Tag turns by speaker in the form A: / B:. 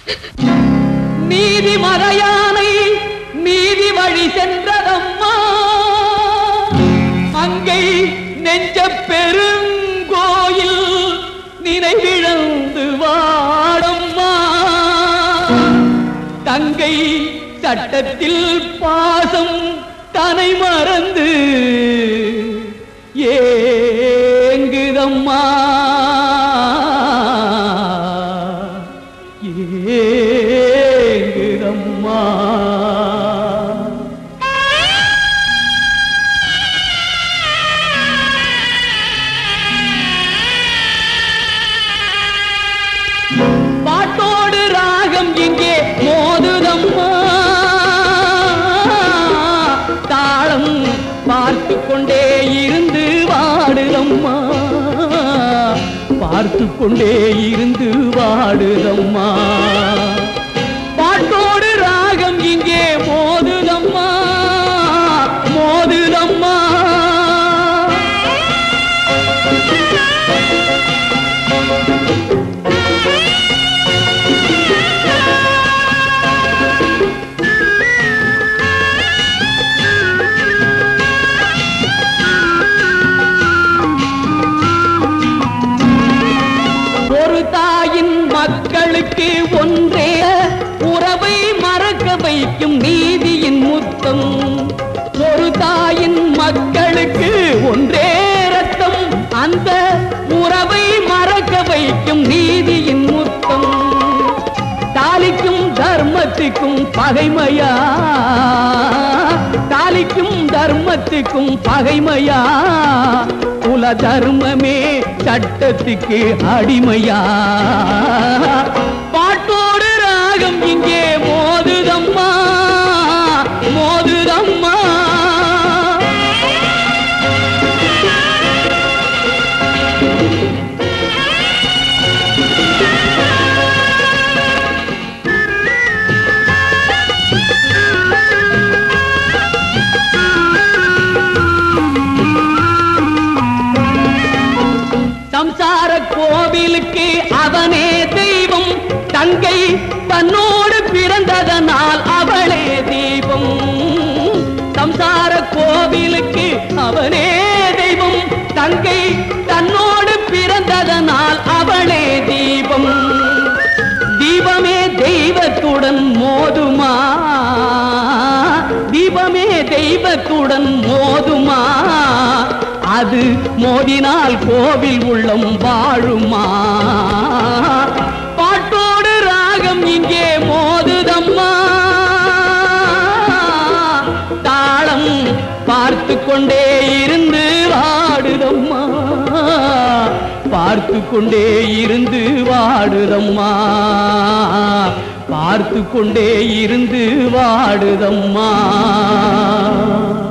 A: நீதி மறையானை நீதி வழி சென்றதம்மா அங்கை நெஞ்ச பெருங்கோயில் நினைவிழந்து வாடம்மா தங்கை சட்டத்தில் பாசம் தனை மறந்து ஏங்குதம்மா ஏங்குதம்மா பாட்டோடு ராகம் இங்கே மோதுதம்மா தாளம் பார்த்து கொண்டே இருந்து வாடுதம்மா பார்த்து கொண்டே இருந்து வாடுதம்மா பாட்டோடு ராகம் இங்கே மோதுதம்மா மோதுதம்மா ஒரு தாயின் மக்களுக்கு ஒன்றே உறவை மறக்க வைக்கும் நீதியின் முத்தம் ஒரு தாயின் மக்களுக்கு ஒன்றே ரத்தம் அந்த உறவை மறக்க வைக்கும் நீதியின் முத்தம் தாலிக்கும் தர்மத்துக்கும் பகைமையா தாலிக்கும் தர்மத்துக்கும் பகைமையா குல தர்மமே சட்டத்துக்கு அடிமையா பாட்டோடு ராகம் இங்கே மோதுதம்மா மோதுதம்மா சம்சார கோவிலுக்கு அவனே தெய்வம் தங்கை தன்னோடு பிறந்ததனால் அவளே தீபம் சம்சார கோவிலுக்கு அவனே தெய்வம் தங்கை தன்னோடு பிறந்ததனால் அவளே தீபம் தீபமே தெய்வத்துடன் மோதுமா தீபமே தெய்வத்துடன் மோதுமா அது மோதினால் கோவில் உள்ளம் வாழுமா பாட்டோடு ராகம் இங்கே மோதுதம்மா தாளம் பார்த்து கொண்டே இருந்து வாடுதம்மா பார்த்து கொண்டே இருந்து வாடுதம்மா பார்த்து கொண்டே இருந்து வாடுதம்மா